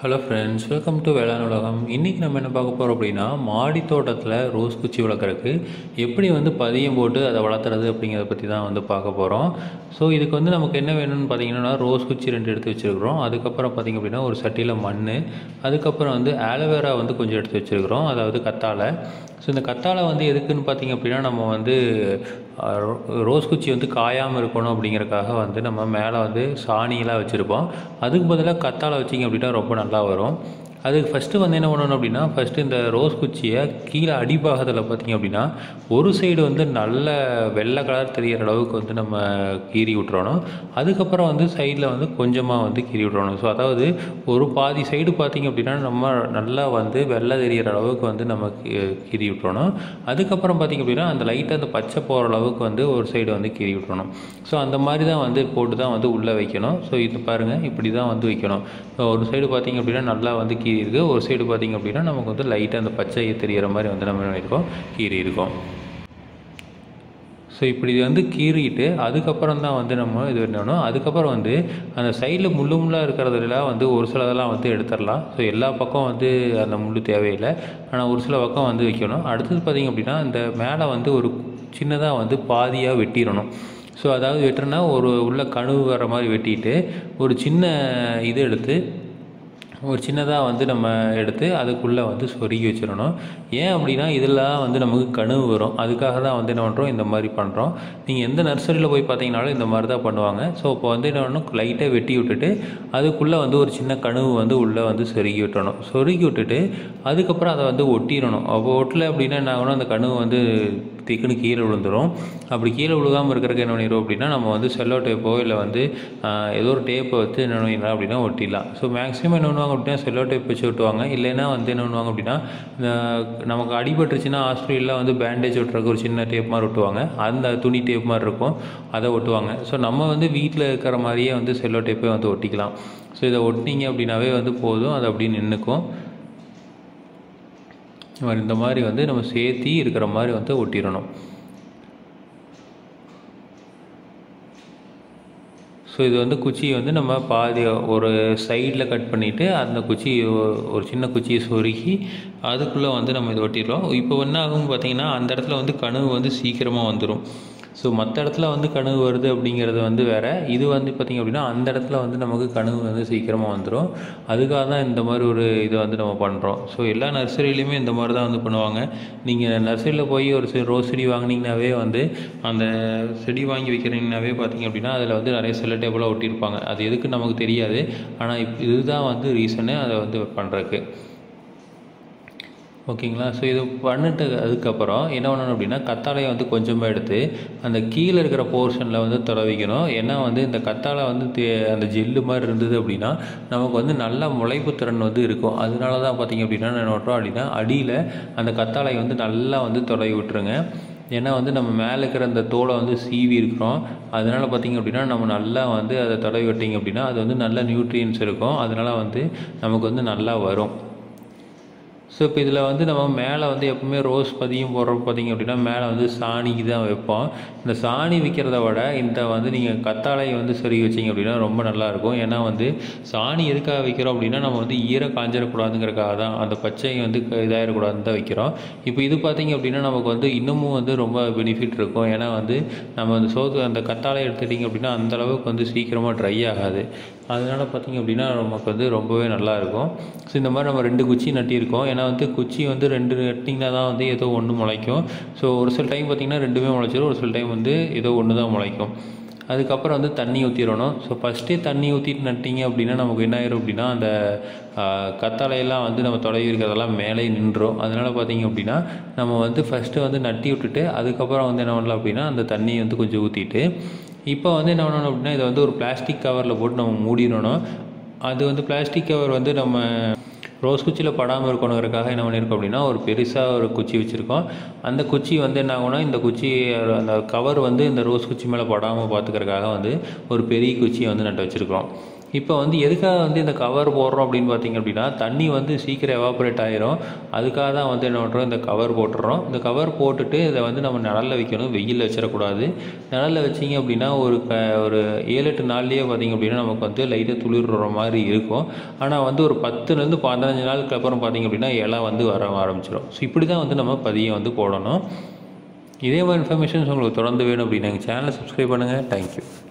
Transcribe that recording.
hello friends welcome to வேளாண் உலகம் இன்றைக்கி நம்ம என்ன பார்க்க போகிறோம் அப்படின்னா மாடி தோட்டத்தில் ரோஸ் குச்சி வளர்க்குறதுக்கு எப்படி வந்து பதியம் போட்டு அதை வளர்த்துறது அப்படிங்கிறத பற்றி தான் வந்து பார்க்க போகிறோம் ஸோ இதுக்கு வந்து நமக்கு என்ன வேணும்னு பார்த்தீங்கன்னா ரோஸ் குச்சி ரெண்டு எடுத்து வச்சுருக்கிறோம் அதுக்கப்புறம் பார்த்திங்க அப்படின்னா ஒரு சட்டியில் மண் அதுக்கப்புறம் வந்து ஆலோவேரா வந்து கொஞ்சம் எடுத்து வச்சுருக்கிறோம் அதாவது கத்தாழை ஸோ இந்த கத்தாழை வந்து எதுக்குன்னு பார்த்தீங்க அப்படின்னா நம்ம வந்து அஹ், ரோ- ரோஸ் குச்சி வந்து காயாமல் இருக்கணும் அப்படிங்கறக்காக வந்து நம்ம மேலே வந்து சாணியெல்லாம் வச்சுருப்போம் அதுக்கு பதிலாக கத்தாழை வச்சிங்க அப்படின்னா ரொம்ப நல்லா வரும் அதுக்கு ஃபஸ்ட்டு வந்து என்ன பண்ணணும் அப்படின்னா ஃபஸ்ட்டு இந்த ரோஸ் குச்சியை கீழே அடிபாகத்தில் பார்த்தீங்க அப்படின்னா ஒரு சைடு வந்து நல்ல வெள்ளை கலர் தெரியிற அளவுக்கு வந்து நம்ம கீறி விட்டுறணும் அதுக்கப்புறம் வந்து சைடில் வந்து கொஞ்சமாக வந்து கீறி விட்டுறணும் ஸோ அதாவது ஒரு பாதி சைடு பார்த்தீங்க அப்படின்னா நம்ம நல்லா வந்து வெள்ளை தெரியிற அளவுக்கு வந்து நம்ம கீ- கீறி விட்டுறணும் அதுக்கப்புறம் பார்த்தீங்க அப்படின்னா அந்த லைட்டாக அந்த பச்சை போகிற அளவுக்கு வந்து ஒரு சைடு வந்து கீறி விட்டுறணும் ஸோ அந்த மாதிரி தான் வந்து போட்டு தான் வந்து உள்ளே வைக்கணும் ஸோ இது பாருங்கள் இப்படி தான் வந்து வைக்கணும் ஸோ ஒரு சைடு பார்த்தீங்க அப்படின்னா நல்லா வந்து கீறி இருக்கு ஒரு சைடு பார்த்தீங்க அப்படின்னா நமக்கு வந்து லைட்டாக அந்த பச்சை தெரியிற மாதிரி வந்து நம்ம என்ன இருக்கோம் கீறி இருக்கோம் ஸோ இப்படி வந்து கீறிட்டு அதுக்கப்புறம் தான் வந்து நம்ம இது பண்ணணும் அதுக்கப்புறம் வந்து அந்த சைடில் முள்ளு முள்ளாக இருக்கிறதுலாம் வந்து ஒரு சிலதெல்லாம் வந்து எடுத்துடலாம் ஸோ எல்லா பக்கம் வந்து அந்த முள் தேவையில்லை ஆனால் ஒரு சில பக்கம் வந்து வைக்கணும் அடுத்தது பார்த்திங்க அப்படின்னா இந்த மேலே வந்து ஒரு சின்னதாக வந்து பாதியாக வெட்டிடணும் ஸோ அதாவது வெட்டுறனா ஒரு உள்ள கணுவு வர மாதிரி வெட்டிட்டு ஒரு சின்ன இது எடுத்து ஒரு சின்னதாக வந்து நம்ம எடுத்து அதுக்குள்ளே வந்து சொருகி வச்சிடணும் ஏன் அப்படின்னா இதெல்லாம் வந்து நமக்கு கனவு வரும் அதுக்காக தான் வந்து என்ன பண்ணுறோம் இந்த மாதிரி பண்ணுறோம் நீங்கள் எந்த நர்சரியில் போய் பார்த்தீங்கனாலும் இந்த மாதிரி தான் பண்ணுவாங்க ஸோ இப்போ வந்து என்ன பண்ணணும் லைட்டாக வெட்டி விட்டுட்டு அதுக்குள்ளே வந்து ஒரு சின்ன கனவு வந்து உள்ளே வந்து சொருகி விட்டணும் சொருகி விட்டுட்டு அதுக்கப்புறம் அதை வந்து ஒட்டிடணும் அப்போ ஒட்டலை அப்படின்னா என்ன ஆகணும் அந்த கனவு வந்து திக்குன்னு கீழே விழுந்துடும் அப்படி கீழே விழுகாமல் இருக்கிறதுக்கு என்ன பண்ணிடுவோம் அப்படின்னா நம்ம வந்து செல்லோ டேப்போ இல்லை வந்து ஆஹ், ஏதோ ஒரு டேப்பை வச்சு என்ன பண்ணிடலாம் அப்படின்னா ஒட்டிடலாம் ஸோ மேக்ஸிமம் என்ன பண்ணுவாங்க அப்படின்னா செல்லோ டேப் வச்சு ஒட்டுவாங்க இல்லைன்னா வந்து என்ன பண்ணுவாங்க அப்படின்னா இந்த நமக்கு அடிபட்டுருச்சுன்னா ஹாஸ்பிட்டலில் வந்து பேண்டேஜ் ஒட்டுறதுக்கு ஒரு சின்ன டேப் மாதிரி ஒட்டுவாங்க அந்த துணி டேப் மாதிரி இருக்கும் அதை ஒட்டுவாங்க ஸோ நம்ம வந்து வீட்டில் இருக்கிற மாதிரியே வந்து செல்லோ டேப்பே வந்து ஒட்டிக்கலாம் ஸோ இதை ஒட்டினீங்க அப்படின்னாவே வந்து போதும் அது அப்படியே நின்றுக்கும் இந்த மாதிரி வந்து நம்ம சேர்த்தி இருக்கிற மாதிரி வந்து ஒட்டிடணும் ஸோ இது வந்து குச்சியை வந்து நம்ம பாதி ஒரு சைடில் கட் பண்ணிவிட்டு அந்த குச்சி ஒ- ஒரு சின்ன குச்சியை சொருகி அதுக்குள்ளே வந்து நம்ம இது ஒட்டிடுறோம் இப்போ என்ன ஆகும் பார்த்தீங்கன்னா அந்த இடத்துல வந்து கனவு வந்து சீக்கிரமாக வந்துடும் ஸோ மற்ற இடத்துல வந்து கனவு வருது அப்படிங்கிறது வந்து வேற இது வந்து பார்த்திங்க அப்படின்னா அந்த இடத்துல வந்து நமக்கு கனவு வந்து சீக்கிரமாக வந்துடும் அதுக்காக தான் இந்த மாதிரி ஒரு இதை வந்து நம்ம பண்ணுறோம் ஸோ எல்லா நர்சரியிலையுமே இந்த மாதிரி தான் வந்து பண்ணுவாங்க நீங்கள் நர்சரியில் போய் ஒரு சி- ரோஸ் செடி வாங்குனீங்கனாவே வந்து அந்த செடி வாங்கி வைக்கிறீங்கனாவே பார்த்தீங்க அப்படின்னா அதில் வந்து நிறைய செல்ல டேபிளாக ஒட்டியிருப்பாங்க அது எதுக்கு நமக்கு தெரியாது ஆனால் இப் இதுதான் வந்து ரீசனு அதை வந்து பண்ணுறதுக்கு ஓகேங்களா ஸோ இது பண்ணிட்டு அதுக்கப்புறம் என்ன பண்ணணும் அப்படின்னா கத்தாழையை வந்து கொஞ்சமாக எடுத்து அந்த கீழே இருக்கிற போர்ஷனில் வந்து தடவிக்கணும் ஏன்னா வந்து இந்த கத்தாழை வந்து தே- அந்த ஜெல்லு மாதிரி இருந்தது அப்படின்னா நமக்கு வந்து நல்ல முளைப்பு திறன் வந்து இருக்கும் அதனால தான் பார்த்தீங்க அப்படின்னா என்ன பண்ணுறோம் அப்படின்னா அடியில் அந்த கத்தாழையை வந்து நல்லா வந்து தடவி விட்டுருங்க ஏன்னா வந்து நம்ம மேலே இருக்கிற அந்த தோலை வந்து சீவி இருக்கிறோம் அதனால பார்த்தீங்க அப்படின்னா நம்ம நல்லா வந்து அதை தடவி விட்டீங்க அப்படின்னா அது வந்து நல்ல நியூட்ரியன்ஸ் இருக்கும் அதனால வந்து நமக்கு வந்து நல்லா வரும் ஸோ இப்போ இதில் வந்து நம்ம மேலே வந்து எப்பவுமே ரோஸ் பதியம் போடுறப்ப பார்த்தீங்க அப்படின்னா மேலே வந்து சாணிக்கு தான் வைப்போம் இந்த சாணி வைக்கிறத விட இந்த வந்து நீங்கள் கத்தாழை வந்து சரி வச்சிங்க அப்படின்னா ரொம்ப நல்லாயிருக்கும் ஏன்னா வந்து சாணி எதுக்காக வைக்கிறோம் அப்படின்னா நம்ம வந்து ஈர காஞ்சிடக்கூடாதுங்கிறக்காக தான் அந்த பச்சை வந்து க- இதாயிடக்கூடாதுன்னு தான் வைக்கிறோம் இப்போ இது பார்த்தீங்க அப்படின்னா நமக்கு வந்து இன்னமும் வந்து ரொம்ப பெனிஃபிட் இருக்கும் ஏன்னா வந்து நம்ம அந்த சோத்து அந்த கத்தாழை எடுத்துட்டிங்க அப்படின்னா அந்த அளவுக்கு வந்து சீக்கிரமாக ட்ரை ஆகாது அதனால பார்த்தீங்க அப்படின்னா நமக்கு வந்து ரொம்பவே நல்லா இருக்கும் ஸோ இந்த மாதிரி நம்ம ரெண்டு குச்சி நட்டியிருக்கோம் ஏன்னா வந்து குச்சி வந்து ரெண்டு நட்டிங்கன்னா தான் வந்து ஏதோ ஒன்று முளைக்கும் ஸோ ஒரு சில டைம் பார்த்தீங்கன்னா ரெண்டுமே முளைச்சிரும் ஒரு சில டைம் வந்து ஏதோ ஒன்று தான் முளைக்கும் அதுக்கப்புறம் வந்து தண்ணி ஊற்றிடணும் ஸோ ஃபஸ்ட்டே தண்ணி ஊற்றிட்டு நட்டிங்க அப்படின்னா நமக்கு என்ன ஆயிரும் அப்படின்னா அந்த ஆஹ், கத்தாழையெல்லாம் வந்து நம்ம தொடவி இருக்கிறதெல்லாம் மேலே நின்றோம் அதனால் பார்த்தீங்க அப்படின்னா நம்ம வந்து ஃபஸ்ட்டு வந்து நட்டி விட்டுட்டு அதுக்கப்புறம் வந்து என்ன பண்ணலாம் அப்படின்னா அந்த தண்ணியை வந்து கொஞ்சம் ஊற்றிட்டு இப்போ வந்து என்ன பண்ணணும் அப்படின்னா இதை வந்து ஒரு பிளாஸ்டிக் கவரில் போட்டு நம்ம மூடிடணும் அது வந்து பிளாஸ்டிக் கவர் வந்து நம்ம ரோஸ் குச்சியில் படாமல் இருக்கணுங்கிறதுக்காக என்ன பண்ணியிருக்கோம் அப்படின்னா ஒரு பெருசாக ஒரு குச்சி வச்சுருக்கோம் அந்த குச்சி வந்து என்ன ஆகும்னா இந்த குச்சி அந்த கவர் வந்து இந்த ரோஸ் குச்சி மேலே படாமல் பார்த்துக்கறதுக்காக வந்து ஒரு பெரிய குச்சியை வந்து நட்டு வச்சுருக்கோம் இப்போ வந்து எதுக்காக வந்து இந்த கவர் போடுறோம் அப்படின்னு பார்த்தீங்க அப்படின்னா தண்ணி வந்து சீக்கிரம் எவாபரேட் ஆயிரும் அதுக்காக தான் வந்து என்ன பண்ணுறோம் இந்த கவர் போட்டுறோம் இந்த கவர் போட்டுட்டு இதை வந்து நம்ம நிழல்ல வைக்கணும் வெயிலில் வச்சிடக்கூடாது நிழல்ல வச்சிங்க அப்படின்னா ஒரு க ஒரு ஏழு எட்டு நாள்லேயே பார்த்தீங்க அப்படின்னா நமக்கு வந்து லைட்டாக துளிர்ற மாதிரி இருக்கும் ஆனால் வந்து ஒரு பத்துலேருந்து பதினஞ்சு நாளுக்கு அப்புறம் பார்த்தீங்க அப்படின்னா இலை வந்து வர ஆரம்பிச்சிடும் ஸோ இப்படி தான் வந்து நம்ம பதியம் வந்து போடணும் இதே மாதிரி இன்ஃபர்மேஷன்ஸ் உங்களுக்கு தொடர்ந்து வேணும் அப்படின்னா எங்கள் சேனலை சப்ஸ்கிரைப் பண்ணுங்கள் தேங்க்யூ